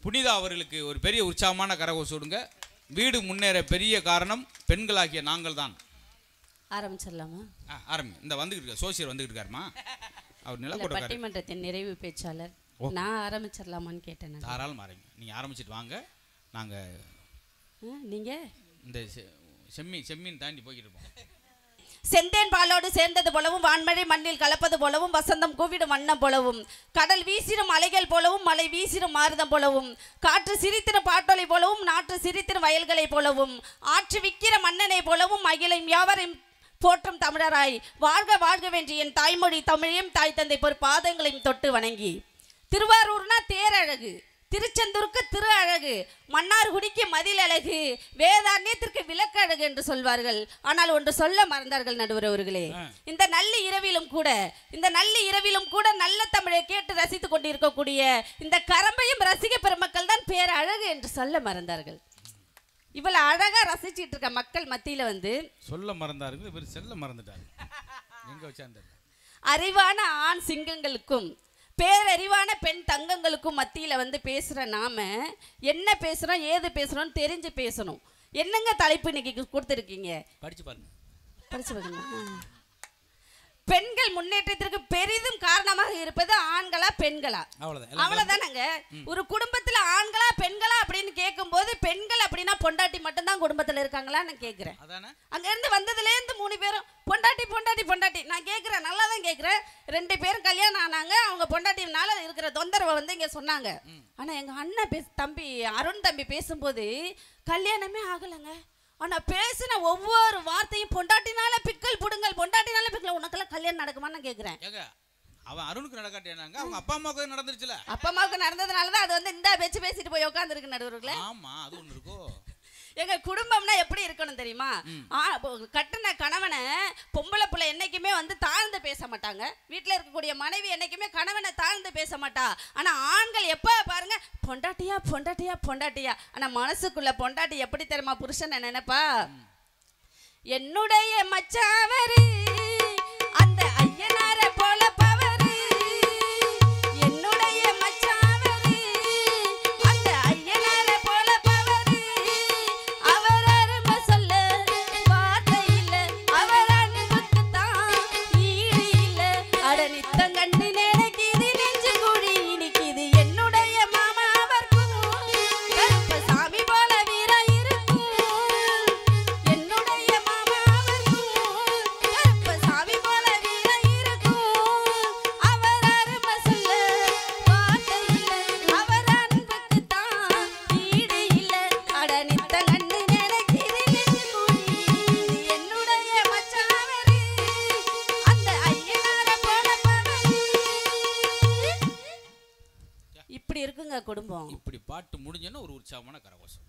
புனிதா அவர்களுக்கு ஒரு பெரிய உற்சாகமான கரகோஷம் கொடுங்க வீடு முன்னேற பெரிய காரணம் பெண்களாகிய நாங்கள் தான் ஆரம்பிச்சிடலாமா ஆ, ஆரம்பி இந்த வந்துகிட்டு இருக்க சோசியர் வந்துகிட்டு இருக்காருமா அவர் இல்ல நிலக்கோட்டக்காரர் பட்டிமன்றத்தின் நிறைவு பேச்சாளர் நான் ஆரம்பிச்சிடலாமான்னு கேட்டேன் நான். தாராளம் ஆரம்பி நீங்கள் ஆரம்பிச்சிட்டு வாங்க நாங்கள் ஆ, நீங்க இந்த செ- செம்மீன் செம்மீன் தாண்டி போய்கிட்டு இருப்போம் செந்தேன் பாலோடு சேர்ந்தது போலவும் வான்மழை மண்ணில் கலப்பது போலவும் வசந்தம் கூவிடும் வண்ணம் போலவும் கடல் வீசிடும் அலைகள் போலவும் மலை வீசிடும் மாறுதம் போலவும் காற்று சிரித்திடும் பாட்டொலை போலவும் நாற்று சிரித்திடும் வயல்களைப் போலவும் ஆற்று விக்கிற மன்னனை போலவும் அகிலையும் யாவரையும் போற்றும் தமிழராய் வாழ்க வாழ்கவென்று என் தாய்மொழி தமிழையும் தாய் தந்தை பொறு பாதங்களையும் தொட்டு வணங்கி திருவாரூர்னா தேரழகு திருச்செந்தூருக்கு திரு அழகு மன்னார்குடிக்கு மதில் அழகு வேதாரண்யத்திற்கு விளக்கு அழகு என்று சொல்வார்கள் ஆனால் ஒன்று சொல்ல மறந்தார்கள் நடுவர் அவர்களே இந்த நல்ல இரவிலும் கூட இந்த நல்ல இரவிலும் கூட நல்ல தமிழை கேட்டு ரசித்துக் கொண்டிருக்கக்கூடிய இந்த கரம்பையும் ரசிக பெருமக்கள் தான் பேர் அழகு என்று சொல்ல மறந்தார்கள் இவ்வளவு அழகா ரசிச்சிட்டு இருக்க மக்கள் மத்தியில வந்து சொல்ல மறந்தாருங்க இவர் செல்ல மறந்துட்டாரு எங்கே வச்சாந்து அறிவான ஆண் சிங்கங்களுக்கும் பேரறிவான பெண் தங்கங்களுக்கும் மத்தியில் வந்து பேசுகிற நாம என்ன பேசுகிறோம் ஏது பேசுகிறோம் தெரிஞ்சு பேசணும் என்னங்க தலைப்பு இன்னைக்கு கொடுத்துருக்கீங்க படிச்சு பாருங்க படிச்சு பார்க்கணுமா பெண்கள் முன்னேற்றத்திற்கு பெரிதும் காரணமாக இருப்பது ஆண்களா பெண்களா அவ்வளோதான் எல்லாம் அவ்வளவுதானங்க ஒரு குடும்பத்துல ஆண்களா பெண்களா அப்படின்னு கேட்கும்போது பெண்கள் அப்படின்னா பொண்டாட்டி மட்டும்தான் குடும்பத்துல இருக்காங்களான்னு நான் கேட்கிறேன் அதானே அங்க இருந்து வந்ததுல இருந்து மூணு பேரும் பொண்டாட்டி பொண்டாட்டி பொண்டாட்டி நான் கேட்குறேன் நல்லா தான் கேட்குறேன் ரெண்டு பேரும் கல்யாணம் ஆனாங்க அவங்க பொண்டாட்டினால இருக்கிற தொந்தரவை வந்து இங்க சொன்னாங்க ஆனா எங்க அண்ணன் பேச தம்பி அருண் தம்பி பேசும்போது கல்யாணமே ஆகலைங்க ஆனா பேசின ஒவ்வொரு வார்த்தையும் பொண்டாட்டினால பிக்கல் புடுங்கல் பொண்டாட்டினால பிக்கல் உனக்கெல்லாம் கல்யாணம் நடக்குமான்னு நான் கேட்குறேன் ஏங்க அவன் அருணுக்கு நடக்காட்டேனாங்க அவங்க அப்பா அம்மாவுக்கு நடந்துருச்சுல அப்பா அம்மாவுக்கு நடந்ததுனால தான் அது வந்து இந்த வச்சு பேசிட்டு போய் உட்காந்துருக்கு நடுவர்களே ஆமா அது ஒன்று இருக்கோ எங்க குடும்பம்னா எப்படி இருக்கணும் தெரியுமா ஆ, இப்போ கட்டின கணவனை பொம்பளை பிள்ளை என்னைக்குமே வந்து தாழ்ந்து பேச மாட்டாங்க வீட்டில் இருக்கக்கூடிய மனைவி என்னைக்குமே கணவனை தாழ்ந்து பேச மாட்டா ஆனா ஆண்கள் எப்ப பாருங்க பொண்டாட்டியா பொண்டாட்டியா பொண்டாட்டியா ஆனா மனசுக்குள்ள பொண்டாட்டி எப்படி தெரியுமா புருஷன் நினைப்பா என்னுடைய மச்சாவரு அந்த ஐயனார போல பவரு என்னுடைய மச்சாவரு அந்த ஐயனார போல பவரு அவர் அருமை சொல்ல வார்த்தை இல்ல அவர் அன்புக்கு தான் ஈடு இல்ல அட நித்தம் கண்டு நினைக்குது நெஞ்சு கூடி இனிக்குது என்னுடைய மாமா அவர்க்கும் கருப்பசாமி போல வீரம் இருக்கும் என்னுடைய மாமா அவர்க்கும் கருப்பசாமி போல வீரம் இருக்கும் அவர் அருமை சொல்ல வார்த்தை இல்ல அவர் அன்புக்கு தான் ஈடு இல்ல அட நித்த கண்டு நினைக்குது நெஞ்சு கூடி என்னுடைய மச்சாவரு அந்த ஐயனார போல பவரு இப்படி இருக்குங்க குடும்பம் இப்படி பாட்டு முடிஞ்சோன்னா ஒரு உற்சாகமான கரகோஷம்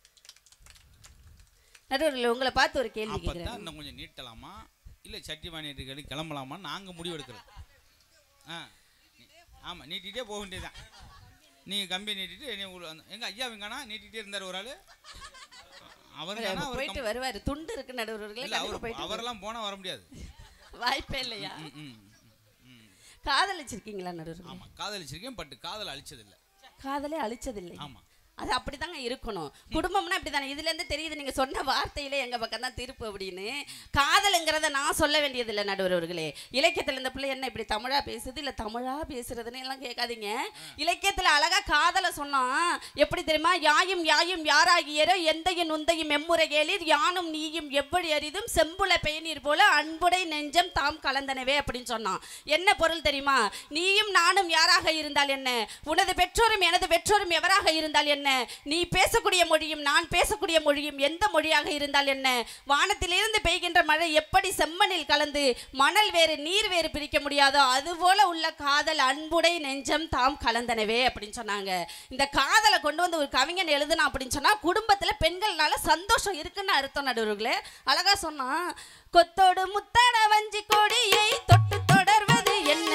நடுவர்கள் உங்களை பார்த்து ஒரு கேள்வி அப்பதான் கேட்குறேன் இன்னும் கொஞ்சம் நீட்டலாமா இல்லை சட்டி வாணிட்டு கிளம்பலாமா நாங்கள் முடிவு எடுக்கிறோம் ஆ நீ- ஆமா நீட்டிகிட்டே போக வேண்டியதுதான் நீங்கள் கம்பி நீட்டிட்டு நீ உள்ள- அந்த- எங்க ஐயா வெங்கானா நீட்டிகிட்டே இருந்தார் ஒரு ஆள் அவர் தானா அவர் போயிட்டு வருவாரு துண்டு இருக்கு நடுவர்களே இல்லை கண்டிப்பா அவர் போயிட்டு அவரெல்லாம் போனால் வர முடியாது வாய்ப்பே இல்லையா ம் ம் ம் காதலிச்சிருக்கீங்களா நடுவர்களே ஆமாம் காதலிச்சிருக்கேன் பட் காதல் அழிச்சதில்லை காதலே அழிச்சதில்லை ஆமாம் அது அப்படிதாங்க இருக்கணும் குடும்பம்னா அப்படிதானே இதுல இருந்து தெரியுது நீங்க சொன்ன வார்த்தையிலே எங்க பக்கம் தான் திருப்பு அப்படின்னு காதலுங்கிறத நான் சொல்ல வேண்டியது இல்லை நடுவர்களே இலக்கியத்துல இந்த பிள்ளை என்ன இப்படி தமிழா பேசுது இல்ல தமிழா பேசுறதுன்னு எல்லாம் கேட்காதீங்க இலக்கியத்துல அழகா காதலை சொன்னோம் எப்படி தெரியுமா யாயும் யாயும் யாராகியரோ எந்தையும் நுந்தையும் எம்முறை கேளீர் யானும் நீயும் எவ்வழி அரிதும் செம்புல பெயநீர் போல அன்புடை நெஞ்சம் தாம் கலந்தனவே அப்படின்னு சொன்னான் என்ன பொருள் தெரியுமா நீயும் நானும் யாராக இருந்தால் என்ன உனது பெற்றோரும் எனது பெற்றோரும் எவராக இருந்தால் என்ன நீ பேசக்கூடிய மொழியும் நான் பேசக்கூடிய மொழியும் எந்த மொழியாக இருந்தால் என்ன வானத்திலிருந்து பெய்கின்ற மழை எப்படி செம்மண்ணில் கலந்து மணல் வேறு நீர் வேறு பிரிக்க முடியாதோ அதுபோல உள்ள காதல் அன்புடை நெஞ்சம் தாம் கலந்தனவே அப்படின்னு சொன்னாங்க இந்த காதலை கொண்டு வந்து ஒரு கவிஞன் எழுதுனா அப்படின்னு சொன்னா குடும்பத்துல பெண்கள்னால சந்தோஷம் இருக்குன்னு அர்த்தம் நடுவர்களே அழகா சொன்னா கொத்தோடு முத்தட வஞ்சி கொடியை தொட்டு தொடர்வது என்ன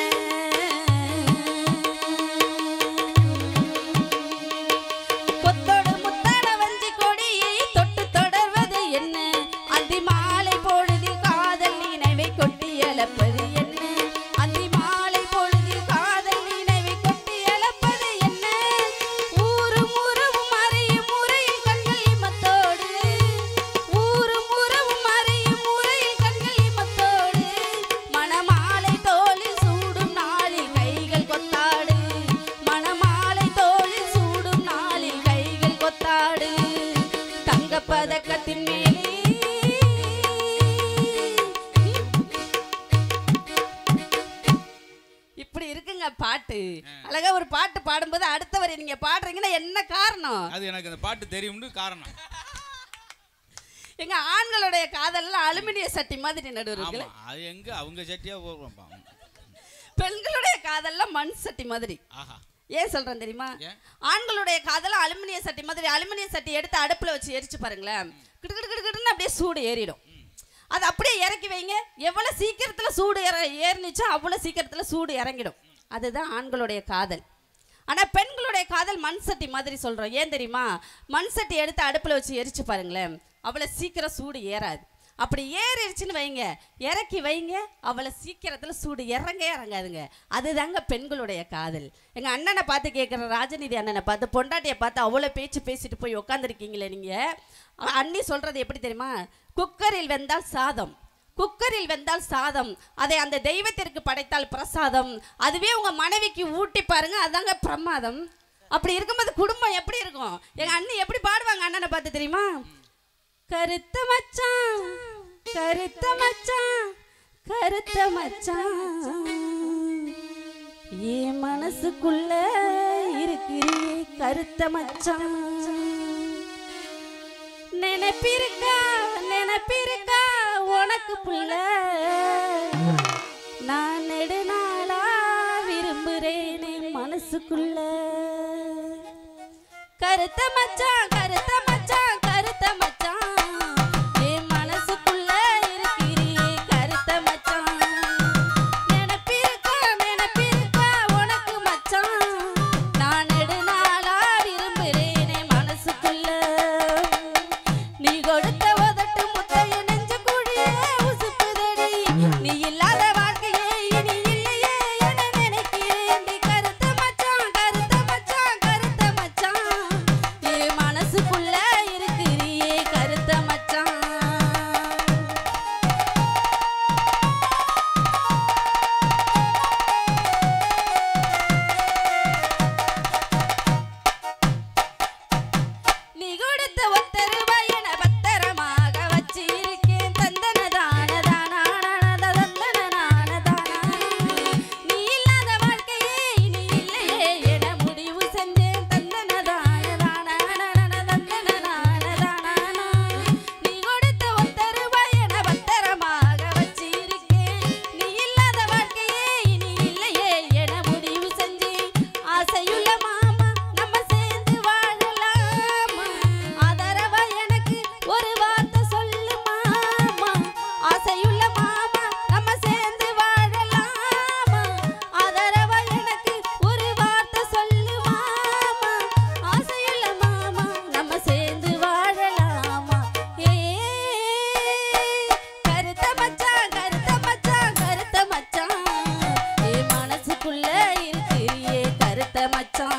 கொத்தோடு முத்தட வஞ்சி கொடியை தொட்டு தொடர்வது என்ன அந்தி மாலை பொழுதில் காதல் நினைவை கொட்டி எழப்பது என்ன அந்தி மாலை பொழுதில் காதல் நினைவை கொட்டி எழப்பது என்ன ஊரும் ஒரு பாட்டு பாடும்போது அடுத்தவரை நீங்க பாடுறீங்கன்னா என்ன காரணம் அது எனக்கு அந்த பாட்டு தெரியும்னு காரணம் எங்க ஆண்களுடைய காதல்லாம் அலுமினிய சட்டி மாதிரி நடுவர்கள் ஆமா அது எங்க அவங்க சட்டியா போடுறோம்ப்பா பெண்களுடைய காதல்லாம் மண் சட்டி மாதிரி ஆஹா ஏன் சொல்றேன் தெரியுமா ஏன்? ஆண்களுடைய காதல அலுமினிய சட்டி மாதிரி அலுமினிய சட்டி எடுத்து அடுப்புல வச்சு எரிச்சு பாருங்களேன் கிடு கிடு கிடு கிடுன்னு அப்படியே சூடு ஏறிடும் அது அப்படியே இறக்கி வைங்க எவ்வளவு சீக்கிரத்துல சூடு ஏற ஏறினுச்சோ அவ்வளவு சீக்கிரத்துல சூடு இறங்கிடும் அதுதான் ஆண்களுடைய காதல் ஆனா பெண்களுடைய காதல் மண் சட்டி மாதிரி சொல்றோம் ஏன் தெரியுமா மண் சட்டி எடுத்து அடுப்புல வச்சு எரிச்சு பாருங்களேன் அவ்வளவு சீக்கிரம் சூடு ஏறாது அப்படி ஏறிடுச்சுன்னு வைங்க இறக்கி வைங்க அவ்வளோ சீக்கிரத்தில் சூடு இறங்க இறங்காதுங்க அதுதாங்க பெண்களுடைய காதல் எங்கள் அண்ணனை பார்த்து கேட்குற ராஜநிதி அண்ணனை பார்த்து பொண்டாட்டியை பார்த்து அவ்வளோ பேச்சு பேசிட்டு போய் உட்காந்துருக்கீங்களே நீங்கள் அண்ணி சொல்கிறது எப்படி தெரியுமா குக்கரில் வெந்தால் சாதம் குக்கரில் வெந்தால் சாதம் அதை அந்த தெய்வத்திற்கு படைத்தால் பிரசாதம் அதுவே உங்கள் மனைவிக்கு ஊட்டி பாருங்க அதாங்க பிரமாதம் அப்படி இருக்கும்போது குடும்பம் எப்படி இருக்கும் எங்கள் அண்ணி எப்படி பாடுவாங்க அண்ணனை பார்த்து தெரியுமா கருத்த மச்சான் கருத்த மச்சான் கருத்த மச்சான் என் மனசுக்குள்ள இருக்கிறே கருத்த மச்சான் நினைப்பிருக்கா நினைப்பிருக்கா உனக்கு புள்ள நான் நெடுநாளா விரும்புறேனே மனசுக்குள்ள கருத்த மச்சான் கருத்த மச்சான் கருத்த மச்சான் என் மனசுக்குள்ள இருக்கிறியே கருத்த மச்சான் நினைப்பிருக்கா நினைப்பிருக்கா உனக்கு மச்சான் நான் நெடுநாளா விரும்புறேனே மனசுக்குள்ள நீ கொடுத்த உதட்டு முத்தைய நெஞ்ச கூடியே உசுப்புதடி நீ இல்லாத வாழ்க்கையே இனி இல்லையே என நினைக்கிறேன் நீ கருத்த மச்சான் கருத்த மச்சான் கருத்த மச்சான் என் மனசுக்குள்ள இருக்கிறியே கருத்த மச்சான் நீ கொடுத்த ஒத்த ரூபாய் என பத்திரமாக வச்சிருக்கேன் தந்தன தான தானான தந்தன நான தானா நீ இல்லாத வாழ்க்கையே இனி இல்லையே என முடிவு செஞ்சேன் தந்தன தான தானான தந்தன நான தானா நீ கொடுத்த ஒத்த ரூபாய் என பத்திரமாக வச்சிருக்கேன் நீ இல்லாத வாழ்க்கையே இனி இல்லையே என முடிவு செஞ்சேன் ஆசையுள்ள மாமா நம்ம சேர்ந்து வாழலாமா ஆதரவா எனக்கு ஒரு வார்த்தை சொல்லு மாமா ஆசையுள்ள மாமா நம்ம சேர்ந்து வாழலாமா ஆதரவா எனக்கு ஒரு வார்த்தை சொல்லு மாமா ஆசையுள்ள மாமா நம்ம சேர்ந்து வாழலாமா ஏ கருத்த மச்சான் கருத்த மச்சான் கருத்த மச்சான் ஏ மனசுக்குள்ள இருக்கிறியே கருத்த மச்சான்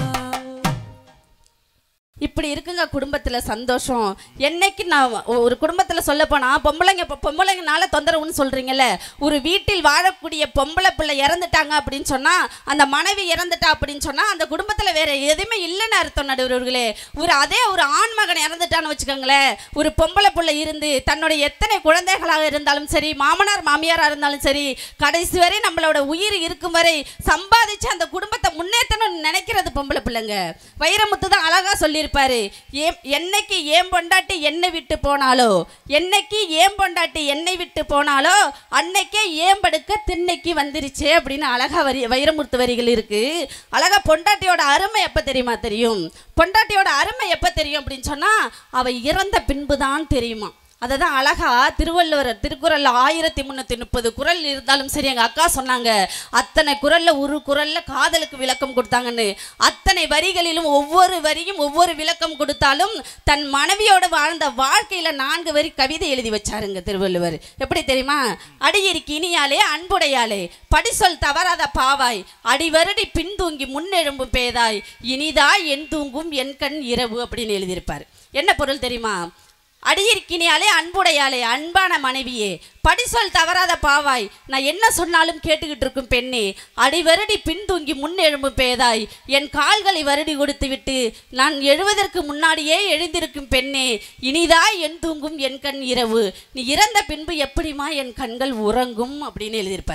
இப்படி இருக்குங்க குடும்பத்துல சந்தோஷம் என்னைக்கு நான் ஒரு குடும்பத்துல சொல்ல போனா பொம்பளைங்க பொ- பொம்பளைங்கனால தொந்தரவுன்னு சொல்றீங்கல்ல ஒரு வீட்டில் வாழக்கூடிய பொம்பளை பிள்ளை இறந்துட்டாங்க அப்படின்னு சொன்னா அந்த மனைவி இறந்துட்டா அப்படின்னு சொன்னா அந்த குடும்பத்துல வேற எதுவுமே இல்லைன்னு அர்த்தம் நடுவர்களே ஒரு அதே ஒரு ஆண் மகன் இறந்துட்டான்னு வச்சுக்கோங்களேன் ஒரு பொம்பளை பிள்ளை இருந்து தன்னுடைய எத்தனை குழந்தைகளாக இருந்தாலும் சரி மாமனார் மாமியாரா இருந்தாலும் சரி கடைசி வரை நம்மளோட உயிர் இருக்கும் வரை சம்பாதிச்சு அந்த குடும்பத்தை முன்னேற்றணும்னு நினைக்கிறது பொம்பளை பிள்ளைங்க வைரமுத்து தான் அழகா சொல்லியிருப்பாரு ஏன் என்னைக்கு ஏன் பொண்டாட்டி என்னை விட்டு போனாலோ என்னைக்கு ஏன் பொண்டாட்டி என்னை விட்டு போனாலோ அன்னைக்கே ஏன் படுக்க திண்ணைக்கு வந்துருச்சு அப்படின்னு அழகா வரி வைரமுத்து வரிகள் இருக்கு அழகா பொண்டாட்டியோட அருமை எப்ப தெரியுமா தெரியும் பொண்டாட்டியோட அருமை எப்ப தெரியும் அப்படின்னு சொன்னா அவ இறந்த பின்பு தான் தெரியுமா அதை தான் அழகா திருவள்ளுவர் திருக்குறள்ல ஆயிரத்தி முந்நூற்றி முப்பது குறள் இருந்தாலும் சரி எங்கள் அக்கா சொன்னாங்க அத்தனை குறள்ல ஒரு குறள்ல காதலுக்கு விளக்கம் கொடுத்தாங்கன்னு அத்தனை வரிகளிலும் ஒவ்வொரு வரியும் ஒவ்வொரு விளக்கம் கொடுத்தாலும் தன் மனைவியோட வாழ்ந்த வாழ்க்கையில நான்கு வரி கவிதை எழுதி வச்சாருங்க திருவள்ளுவர் எப்படி தெரியுமா அடியிருக்கு இனியாலே அன்புடையாலே படிசொல் தவறாத பாவாய் அடிவருடி பின்தூங்கி முன்னெழும்பும் பேதாய் இனிதாய் என் தூங்கும் என் கண் இரவு அப்படின்னு எழுதியிருப்பார் என்ன பொருள் தெரியுமா அடியிருக்கினியாலே அன்புடையாளே அன்பான மனைவியே படிசொல் தவறாத பாவாய் நான் என்ன சொன்னாலும் கேட்டுக்கிட்டு இருக்கும் பெண்ணே அடிவருடி பின்தூங்கி முன் எழும்பும் பேதாய் என் கால்களை வருடி கொடுத்து விட்டு நான் எழுவதற்கு முன்னாடியே எழுந்திருக்கும் பெண்ணே இனிதாய் என் தூங்கும் என் கண் இரவு நீ இறந்த பின்பு எப்படிமா என் கண்கள் உறங்கும் அப்படின்னு எழுதியிருப்பார்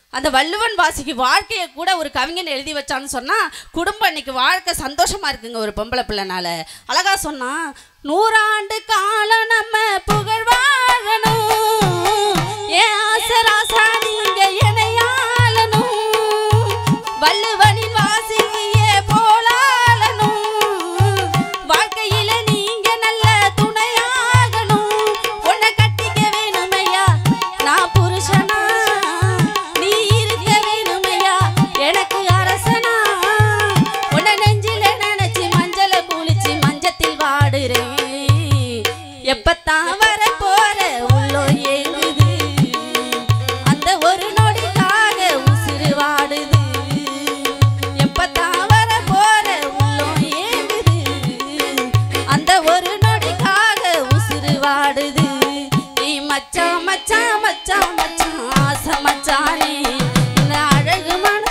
அந்த வள்ளுவன் வாசிக்கு வாழ்க்கையை கூட ஒரு கவிஞன் எழுதி வச்சான்னு சொன்னா குடும்பம் இன்னைக்கு வாழ்க்கை சந்தோஷமா இருக்குங்க ஒரு பொம்பளை பிள்ளைனால அழகா சொன்னா நூறாண்டு காலம் நம்ம புகழ் வாழணும் ஏன் ஆசை ராசா நீங்க என்னையாளணும் வள்ளுவனின் வாசியே போலாளணும் வாழ்க்கையில நீங்க நல்ல துணையாகணும் உன்னை கட்டிக்க வேணுமையா நான் புருஷனா நீ இருக்க வேணுமையா எனக்கு அரசனா உன்னை நெஞ்சில நினைச்சு மஞ்சள குளிச்சு மஞ்சத்தில் வாடுறேன் எப்பத்தான் வர போற உள்ளோ ஏங்குது அந்த ஒரு நொடிக்காக உசிறு வாடுது எப்பத்தான் வர போற உள்ளோ ஏங்குது அந்த ஒரு நொடிக்காக உசிறு வாடுது நீ மச்சான் மச்சான் மச்சான் மச்சான் ஆசை மச்சானே இந்த அழகு மனசு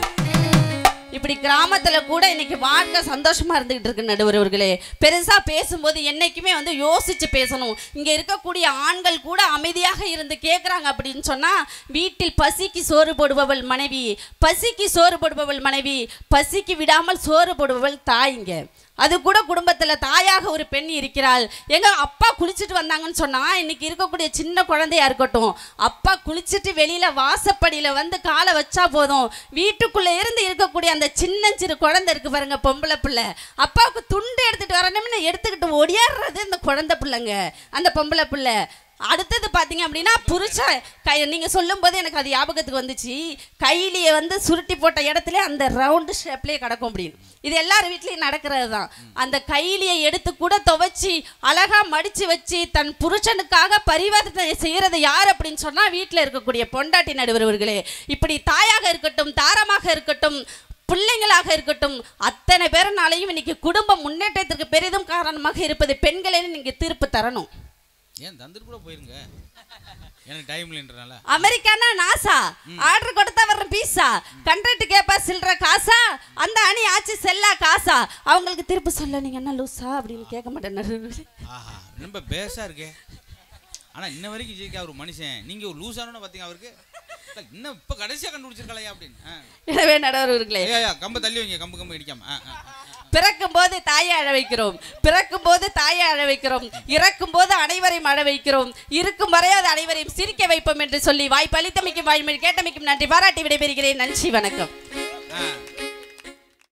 இப்படி கிராமத்துல கூட இன்னைக்கு வாழ்க்கை சந்தோஷமா இருந்துகிட்டு இருக்கு நடுவர்களே பெருசா பேசும்போது என்னைக்குமே வந்து யோசிச்சு பேசணும் இங்க இருக்கக்கூடிய ஆண்கள் கூட அமைதியாக இருந்து கேக்குறாங்க அப்படின்னு சொன்னா வீட்டில் பசிக்கு சோறு போடுபவள் மனைவி பசிக்கு சோறு போடுபவள் மனைவி பசிக்கு விடாமல் சோறு போடுபவள் தாய்ங்க அது கூட குடும்பத்துல தாயாக ஒரு பெண் இருக்கிறாள் எங்க அப்பா குளிச்சுட்டு வந்தாங்கன்னு சொன்னா இன்னைக்கு இருக்கக்கூடிய சின்ன குழந்தையா இருக்கட்டும் அப்பா குளிச்சுட்டு வெளியில வாசப்படியில வந்து காலை வச்சா போதும் வீட்டுக்குள்ள இருந்து இருக்கக்கூடிய அந்த சின்னஞ்சிறு குழந்தை இருக்கு பாருங்க பொம்பளை பிள்ளை அப்பாவுக்கு துண்டு எடுத்துட்டு வரணும்னு எடுத்துக்கிட்டு ஒடியாடுறது இந்த குழந்தை பிள்ளைங்க அந்த பொம்பளை பிள்ளை அடுத்தது பார்த்தீங்க அப்படின்னா புருஷன் கை நீங்கள் சொல்லும்போது எனக்கு அது ஞாபகத்துக்கு வந்துச்சு கையிலேயே வந்து சுருட்டி போட்ட இடத்துல அந்த ரவுண்டு ஷேப்லேயே கிடக்கும் அப்படின்னு இது எல்லார் வீட்லேயும் நடக்கிறது தான் அந்த கையிலேயே எடுத்து கூட துவைச்சி அழகாக மடித்து வச்சு தன் புருஷனுக்காக பரிவர்த்தனை செய்கிறது யார் அப்படின்னு சொன்னால் வீட்டில் இருக்கக்கூடிய பொண்டாட்டி நடுவர்களே இப்படி தாயாக இருக்கட்டும் தாரமாக இருக்கட்டும் பிள்ளைங்களாக இருக்கட்டும் அத்தனை பேருனாலையும் இன்னைக்கு குடும்ப முன்னேற்றத்திற்கு பெரிதும் காரணமாக இருப்பது பெண்களேன்னு நீங்க தீர்ப்பு தரணும் ஏன் தந்துட்டு கூட போயிருங்க எனக்கு டைம் இல்லைன்றனால அமெரிக்கானா நாசா ஆர்டர் கொடுத்தா வர்ற பீஸா கண்ட்ரக்ட் கேப்பா சில்ற காசா அந்த அணி ஆச்சு செல்லா காசா அவங்களுக்கு திருப்பி சொல்ல நீங்க என்ன லூசா அப்படின்னு கேட்க மாட்டேன் ஆஹா ரொம்ப பேஸா இருக்கே ஆனா இன்ன வரைக்கும் ஜெயிக்க அவர் மனுஷன் நீங்க ஒரு லூசானு பாத்தீங்க அவருக்கு இல்ல, இன்னும் இப்ப கடைசியா கண்டுபிடிச்சிருக்கலையா அப்படின்னு ஆ. எனவே நடுவர்களே ஐயா, ஐயா, கம்ப தள்ளி வைங்க கம்பு கம்பு இடிக்காம ஆ, ஆ, ஆ. பிறக்கும் போது தாயை அழ வைக்கிறோம் பிறக்கும் போது தாயை அழ வைக்கிறோம் இறக்கும் போது அனைவரையும் அழ வைக்கிறோம் இருக்கும் வரை அது அனைவரையும் சிரிக்க வைப்போம் என்று சொல்லி வாய்ப்பு அளித்தமைக்கும் வாய்மொழி கேட்டமைக்கும் நன்றி பாராட்டி விடைபெறுகிறேன் நன்றி வணக்கம்